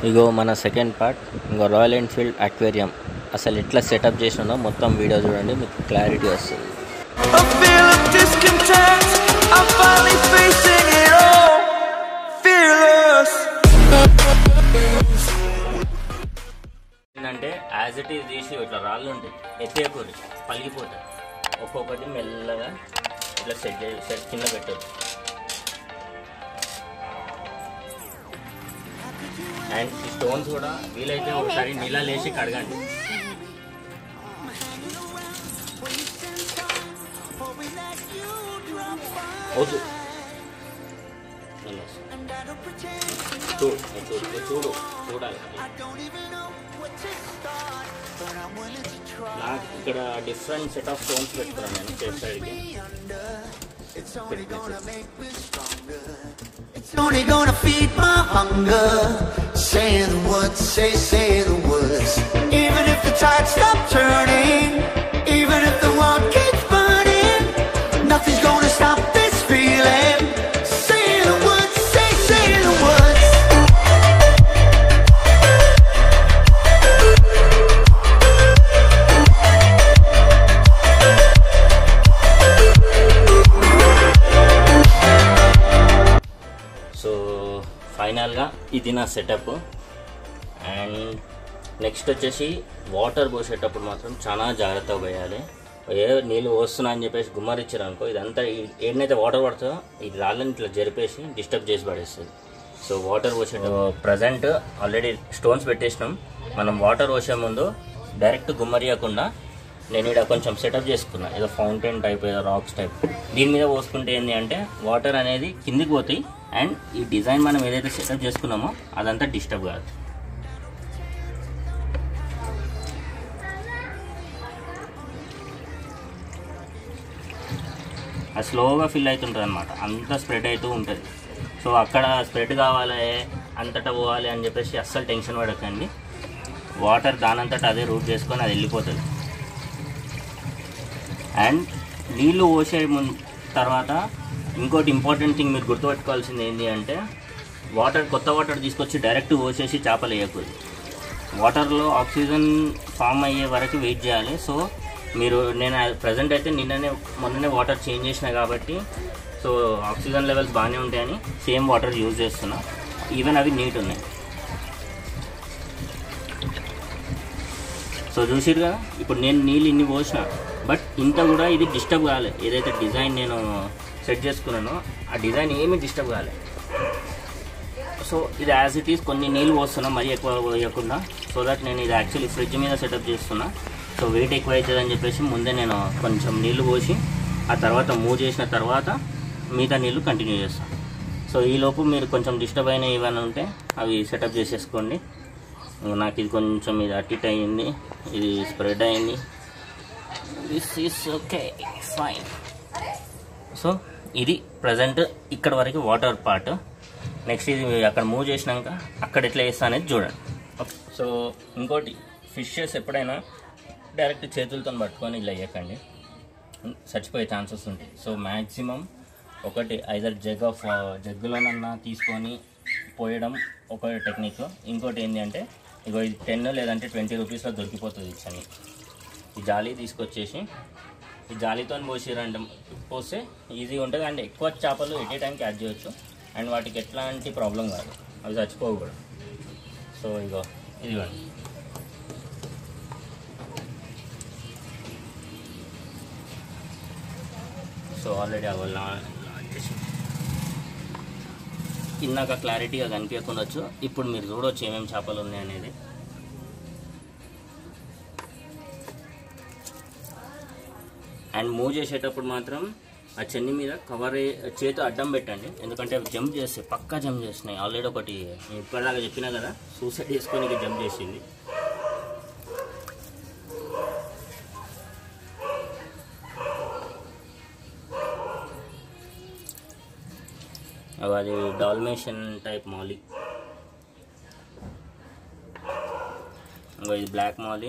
ఇగో మన second part ఇంకో Royal Enfield aquarium అసలు ఎట్లా సెటప్ చేసినానో మొత్తం వీడియో చూడండి మీకు క్లారిటీ వస్తుంది A feel of discontent. I'm finally facing it all. Fearless. ఏంటంటే యాజ్ ఇట్ ఈస్ తీసి ఇట్లా రాళ్ళు ఉంటాయి ఎత్తేకూరి పలిగిపోతాయి ఒక్కొక్కటి మెల్లగా ఇట్లా సెట్ చే సెట్ కింద పెట్టచ్చు అండ్ ఈ స్టోన్స్ కూడా వీలైతే ఒకసారి నీళ్ళ లేచి కడగండి వద్దు నేను వస్తాను. చూడు నేను చూడు నేను చూడు చూడాలి నాకు ఇక్కడ డిఫరెంట్ సెట్ ఆఫ్ స్టోన్స్ పెట్టుకున్నాను నేను సేఫ్ సైడ్కి It's only gonna feed my hunger. Say the words, say, say the words. Even if the tide stops turning, even if the world keeps burning, nothing's gonna stop this feeling. Say the words, say, say the words. So ఫైనల్గా ఇది నా setup and next వచ్చేసి water పోసేటప్పుడు మాత్రం చాలా జాగ్రత్తగా పోయాలి ఏ నీళ్ళు పోస్తున్నా అని చెప్పేసి గుమ్మరిచ్చారు అనుకో ఇదంతా ఈ- ఏడనైతే వాటర్ పడుతుందో ఈ రాళ్ళని ఇట్లా జరిపేసి డిస్టర్బ్ చేసి పడేస్తుంది సో వాటర్ పోసేటప్పుడు ప్రజెంట్ ఆల్రెడీ స్టోన్స్ పెట్టేసినాం మనం వాటర్ పోసే ముందు డైరెక్ట్ గుమ్మరియకుండా నేను ఇక్కడ కొంచెం సెటప్ చేసుకున్నా ఏదో ఫౌంటైన్ టైప్ ఏదో రాక్స్ టైప్ దీని మీద పోసుకుంటే ఏంటి అంటే వాటర్ అనేది కిందికి పోతాయి అండ్ ఈ డిజైన్ మనం ఏదైతే సెటప్ చేసుకున్నామో అదంతా డిస్టర్బ్ కాదు అది స్లోగా ఫిల్ అవుతుంటుంది అనమాట అంతా స్ప్రెడ్ అవుతూ ఉంటుంది సో అక్కడ స్ప్రెడ్ కావాలి అంతటా పోవాలి అని చెప్పేసి అస్సలు టెన్షన్ పడకండి వాటర్ దానంతటా అదే రూట్ చేసుకొని అది వెళ్ళిపోతుంది అండ్ నీళ్లు పోసే ముందు తర్వాత ఇంకోటి ఇంపార్టెంట్ థింగ్ మీరు గుర్తుపెట్టుకోవాల్సింది ఏంటి అంటే వాటర్ కొత్త వాటర్ తీసుకొచ్చి డైరెక్ట్ పోసేసి చేపలు వేయకూడదు వాటర్లో ఆక్సిజన్ ఫామ్ అయ్యే వరకు వెయిట్ చేయాలి సో మీరు నేను ప్రజెంట్ అయితే నిన్ననే మొన్ననే వాటర్ చేంజ్ చేసిన కాబట్టి సో ఆక్సిజన్ లెవెల్స్ బాగానే ఉంటాయని సేమ్ వాటర్ యూజ్ చేస్తున్నా ఈవెన్ అవి నీట్ ఉన్నాయి సో చూసిరు కదా ఇప్పుడు నేను నీళ్ళు ఇన్ని పోసిన బట్ ఇంత కూడా ఇది డిస్టర్బ్ కాలే ఏదైతే డిజైన్ నేను సెట్ చేసుకున్నానో ఆ డిజైన్ ఏమీ డిస్టర్బ్ కాలే సో ఇది యాజ్ ఇట్ ఈస్ కొన్ని నీళ్ళు పోస్తున్నా మరీ ఎక్కువ పోయకుండా సో దట్ నేను ఇది యాక్చువల్లీ ఫ్రిడ్జ్ మీద సెటప్ చేస్తున్నా సో వెయిట్ ఎక్కువ అవుతుంది అని చెప్పేసి ముందే నేను కొంచెం నీళ్లు పోసి ఆ తర్వాత మూవ్ చేసిన తర్వాత మిగతా నీళ్ళు కంటిన్యూ చేస్తాను సో ఈలోపు మీరు కొంచెం డిస్టర్బ్ అయిన ఏమైనా ఉంటే అవి సెటప్ చేసేసుకోండి ఇంక నాకు ఇది కొంచెం ఇది అటు ఇటు అయింది ఇది స్ప్రెడ్ అయింది this is okay fine so ఇది ప్రజెంట్ ఇక్కడ వరకు వాటర్ పార్ట్ నెక్స్ట్ ఇది అక్కడ మూవ్ చేసినాక అక్కడ ఎట్లా వేస్తా అనేది చూడండి ఓకే సో ఇంకోటి ఫిషెస్ ఎప్పుడైనా డైరెక్ట్ చేతులతో పట్టుకొని ఇలా వేయకండి చచ్చిపోయే ఛాన్సెస్ ఉంటాయి సో మ్యాక్సిమం ఒకటి ఐదర్ జగ్ ఆఫ్ జగ్గులోనన్నా తీసుకొని పోయడం ఒక టెక్నిక్ ఇంకోటి ఏంటి అంటే ఇగో ఇది టెన్ లేదంటే ట్వంటీ రూపీస్లో దొరికిపోతుంది ఇచ్చని ఈ జాలి తీసుకొచ్చేసి ఈ జాలీతో పోసిరంటే పోస్తే ఈజీగా ఉంటుంది అండ్ ఎక్కువ చేపలు ఎట్ ఏ టైంకి యాడ్ చేయొచ్చు అండ్ వాటికి ఎట్లాంటి ప్రాబ్లం కాదు అవి చచ్చిపోవు కూడా సో ఇగో ఇదిగోండి సో ఆల్రెడీ అవి ఇందాక క్లారిటీగా కనిపించకుండొచ్చు ఇప్పుడు మీరు చూడవచ్చు ఏమేమి చేపలు ఉన్నాయి అనేది అండ్ మూవ్ చేసేటప్పుడు మాత్రం ఆ చెన్ని మీద కవర్ చేతి అడ్డం పెట్టండి ఎందుకంటే అవి జంప్ చేస్తాయి పక్కా జంప్ చేస్తున్నాయి ఆల్రెడీ ఒకటి నేను ఇప్పటిదాకా చెప్పినా కదా సూసైడ్ చేసుకొని జంప్ చేసింది అవి అది డాల్మేషన్ టైప్ మాలీ ఇంకా ఇది బ్లాక్ మాలీ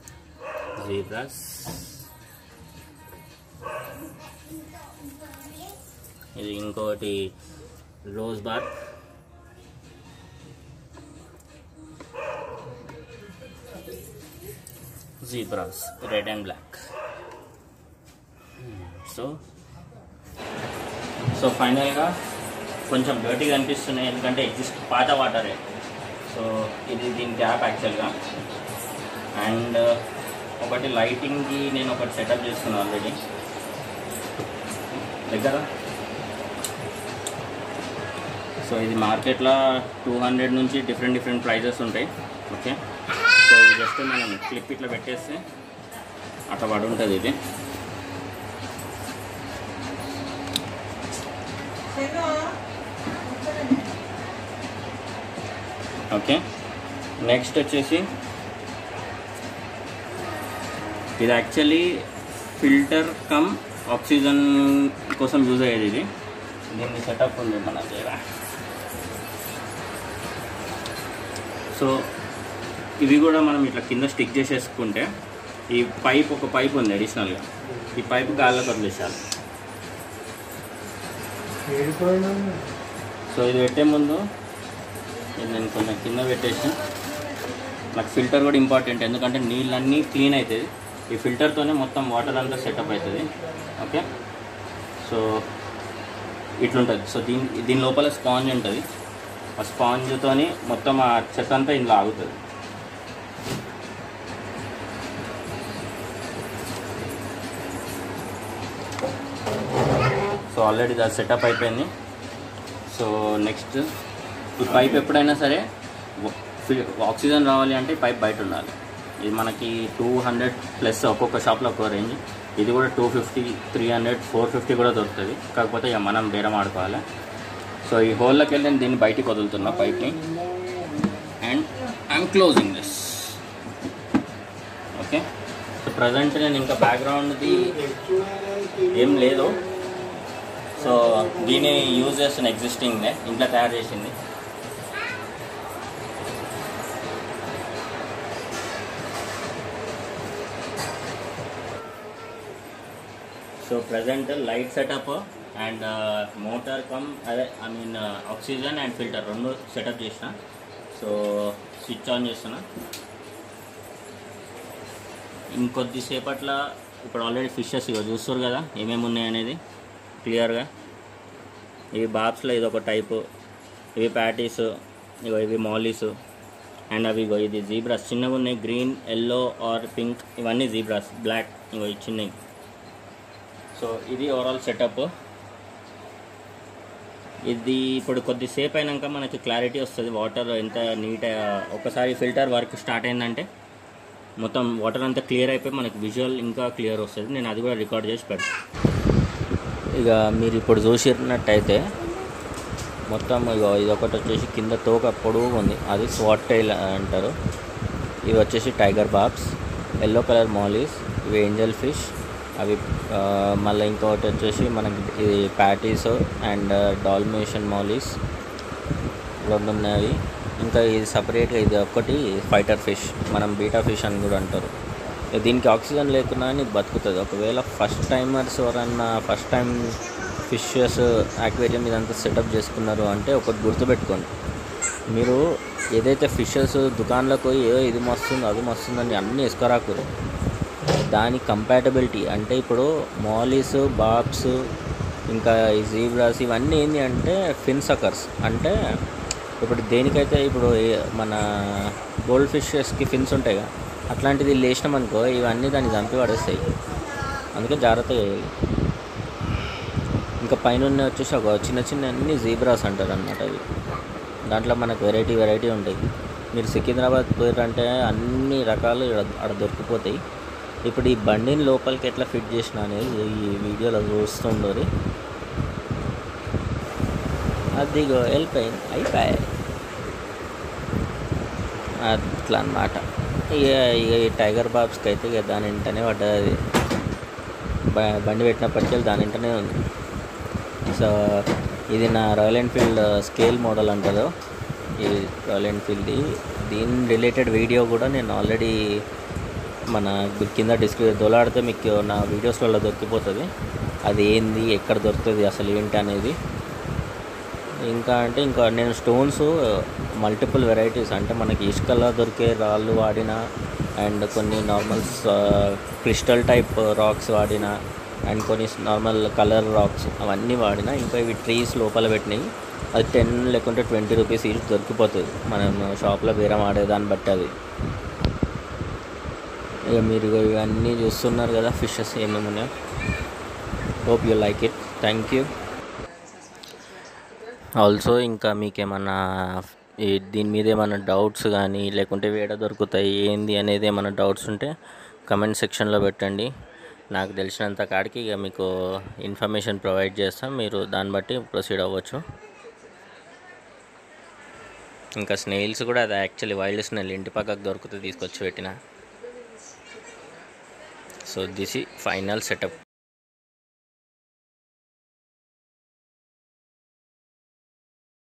జీబ్రాస్ ఇది ఇంకోటి rose bar zebras red and black so so ఫైనల్గా కొంచెం డర్టీగా అనిపిస్తున్నాయి ఎందుకంటే ఎగ్జిస్ట్ పాత వాటరే సో ఇది దీని గ్యాప్ యాక్చువల్గా అండ్ ఒకటి లైటింగ్కి నేను ఒకటి సెటప్ చేస్తున్నాను ఆల్రెడీ దగ్గర సో ఇది మార్కెట్లో టూ హండ్రెడ్ నుంచి డిఫరెంట్ డిఫరెంట్ ప్రైజెస్ ఉంటాయి ఓకే సో ఇది జస్ట్ మనం క్లిప్ ఇట్లా పెట్టేస్తే అట్లా పడి ఉంటుంది ఇది ఓకే నెక్స్ట్ వచ్చేసి ఇది యాక్చువల్లీ ఫిల్టర్ కమ్ ఆక్సిజన్ కోసం యూజ్ అయ్యేది ఇది దీన్ని సెటప్ ఉంది మన దగ్గర సో ఇవి కూడా మనం ఇట్లా కింద స్టిక్ చేసేసుకుంటే ఈ పైప్ ఒక పైప్ ఉంది అడిషనల్గా ఈ పైప్ గాల్లోకి వదిలేసాలి సో ఇది పెట్టే ముందు ఇది నేను కొంచెం కింద పెట్టేసి నాకు ఫిల్టర్ కూడా ఇంపార్టెంట్ ఎందుకంటే నీళ్ళన్నీ క్లీన్ అవుతుంది ఈ ఫిల్టర్తోనే మొత్తం వాటర్ అంతా సెటప్ అవుతుంది ఓకే సో ఇట్లుంటుంది సో దీని దీని లోపల స్పాంజ్ ఉంటుంది ఆ స్పాంజ్తోని మొత్తం ఆ చెత్త అంతా ఇందులో ఆగుతుంది సో ఆల్రెడీ అది సెటప్ అయిపోయింది సో నెక్స్ట్ ఈ పైప్ ఎప్పుడైనా సరే ఫి- ఆక్సిజన్ రావాలి అంటే ఈ పైప్ బయట ఉండాలి ఇది మనకి టూ హండ్రెడ్ ప్లస్ ఒక్కొక్క షాప్లో ఒక్కో రేంజ్ ఇది కూడా two fifty three hundred four fifty కూడా దొరుకుతుంది కాకపోతే ఇక మనం బేరం ఆడుకోవాలి సో ఈ హోల్లోకి వెళ్ళి నేను దీన్ని బయటికి వదులుతున్నా పైప్ని and I'm closing this okay so present నేను ఇంకా బ్యాక్గ్రౌండ్ది ఏం లేదు సో దీన్ని యూజ్ చేస్తున్న ఎగ్జిస్టింగ్నే ఇంట్లో తయారు చేసింది so present light setup and motor come అదే I mean oxygen and filter రెండు సెటప్ చేసిన సో స్విచ్ ఆన్ చేస్తున్నా ఇంకొద్దిసేపట్ల ఇప్పుడు ఆల్రెడీ ఫిషెస్ ఇగో చూస్తారు కదా ఏమేమి ఉన్నాయి అనేది క్లియర్గా ఇవి బాబ్స్లో ఇది ఒక టైపు ఇవి ప్యాటీస్ ఇగో ఇవి మాలీస్ అండ్ అవి ఇగో ఇది జీబ్రాస్ చిన్నగా ఉన్నాయి గ్రీన్ ఎల్లో ఆర్ పింక్ ఇవన్నీ జీబ్రాస్ బ్లాక్ ఇగో ఇవి చిన్నవి సో ఇది ఓవరాల్ సెటప్ ఇది ఇప్పుడు కొద్దిసేపు అయినాక మనకి క్లారిటీ వస్తుంది వాటర్ ఎంత నీట్ ఒకసారి ఫిల్టర్ వర్క్ స్టార్ట్ అయిందంటే మొత్తం వాటర్ అంతా క్లియర్ అయిపోయి మనకి విజువల్ ఇంకా క్లియర్ వస్తుంది నేను అది కూడా రికార్డ్ చేసి పెడతాను ఇక మీరు ఇప్పుడు చూసినట్టయితే మొత్తం ఇక ఇది ఒకటి వచ్చేసి కింద తోక పొడవుగా ఉంది అది స్వాట్ టైల్ అంటారు ఇవి వచ్చేసి tiger barbs yellow colour mollies ఇవి ఏంజల్ ఫిష్ అవి ఆ, మళ్ళీ ఇంకొకటి వచ్చేసి మనకి ఇది ప్యాటీస్ అండ్ డాల్మేషన్ మాలీస్ రెండు ఉన్నాయి ఇంకా ఇది సపరేట్గా ఇది ఒక్కటి ఫైటర్ ఫిష్ మనం బీటా ఫిష్ అని కూడా అంటారు దీనికి ఆక్సిజన్ లేకున్నా అని బతుకుతుంది ఒకవేళ ఫస్ట్ టైమర్స్ ఎవరన్నా ఫస్ట్ టైం ఫిషెస్ యాక్వేరియం ఇదంతా సెటప్ చేసుకున్నారు అంటే ఒకటి గుర్తుపెట్టుకోండి మీరు ఏదైతే ఫిషెస్ దుకాణంలోకి పోయి "ఏ, ఇది మస్తుంది అది మస్తుందని అన్నీ ఇసుకరాకురు దాని కంపాటబిలిటీ అంటే ఇప్పుడు మాలీస్ బాబ్స్ ఇంకా ఈ జీబ్రాస్ ఇవన్నీ ఏంటి అంటే ఫిన్సకర్స్ అంటే ఇప్పుడు దేనికైతే ఇప్పుడు ఏ- మన గోల్డ్ ఫిషెస్కి ఫిన్స్ ఉంటాయి కదా అట్లాంటిది లేచినాం అనుకో ఇవన్నీ దాన్ని చంపి పడేస్తాయి అందుకే జాగ్రత్త చేయాలి ఇంకా పైన ఉన్న వచ్చేసి ఒక చిన్న చిన్న అన్ని జీబ్రాస్ అంటారు అనమాట ఇవి దాంట్లో మనకు వెరైటీ వెరైటీ ఉంటాయి మీరు సికింద్రాబాద్ పోయారంటే అన్ని రకాలు ఈడ ఆడ దొరికిపోతాయి ఇప్పుడు ఈ బండిని లోపలికి ఎట్లా ఫిట్ చేసిన అనేది ఈ వీడియోలో చూస్తుండోరి అదిగో వెళ్ళిపోయింది అయిపోయాయి అట్లా అన్నమాట ఇక ఇక ఈ టైగర్ బాబ్స్కి అయితే ఇక దాని ఇంటనే పడ్డది బ- బండి పెట్టినప్పటికీ దాని ఇంటనే ఉంది సో ఇది నా రాయల్ ఎన్ఫీల్డ్ స్కేల్ మోడల్ అంటారు ఈ రాయల్ ఎన్ఫీల్డ్ది దీని రిలేటెడ్ వీడియో కూడా నేను ఆల్రెడీ మన కింద డిస్క్రి దొలాడితే మీకు నా వీడియోస్లలో దొరికిపోతుంది అది ఏంది ఎక్కడ దొరుకుతుంది అసలు ఏంటి అనేది ఇంకా అంటే ఇంకా నేను స్టోన్స్ మల్టిపుల్ వెరైటీస్ అంటే మనకి ఇసుకలో దొరికే రాళ్ళు వాడిన అండ్ కొన్ని నార్మల్ క్రిస్టల్ టైప్ రాక్స్ వాడిన అండ్ కొన్ని నార్మల్ కలర్ రాక్స్ అవన్నీ వాడిన ఇంకా ఇవి ట్రీస్ లోపల పెట్టినాయి అది టెన్ లేకుంటే ట్వంటీ రూపీస్ ఈచ్ దొరికిపోతుంది మనం షాప్లో బేరం ఆడేదాన్ని బట్టి అది ఇక మీరు ఇగో ఇవన్నీ చూస్తున్నారు కదా ఫిషెస్ ఏమేమి ఉన్నాయో hope you like it thank you also ఇంకా మీకు ఏమన్నా ఈ దీని మీద ఏమైనా డౌట్స్ కానీ లేకుంటే వేడ దొరుకుతాయి ఏంది అనేది ఏమైనా డౌట్స్ ఉంటే కమెంట్ సెక్షన్లో పెట్టండి నాకు తెలిసినంత కాడికి ఇక మీకు ఇన్ఫర్మేషన్ ప్రొవైడ్ చేస్తాం మీరు దాన్ని బట్టి ప్రొసీడ్ అవ్వచ్చు ఇంకా స్నేల్స్ కూడా అది యాక్చువల్లీ వైల్డ్ స్నేల్ ఇంటి పక్కకు దొరికితే తీసుకొచ్చి పెట్టిన సో దిస్ ఈ ఫైనల్ సెటప్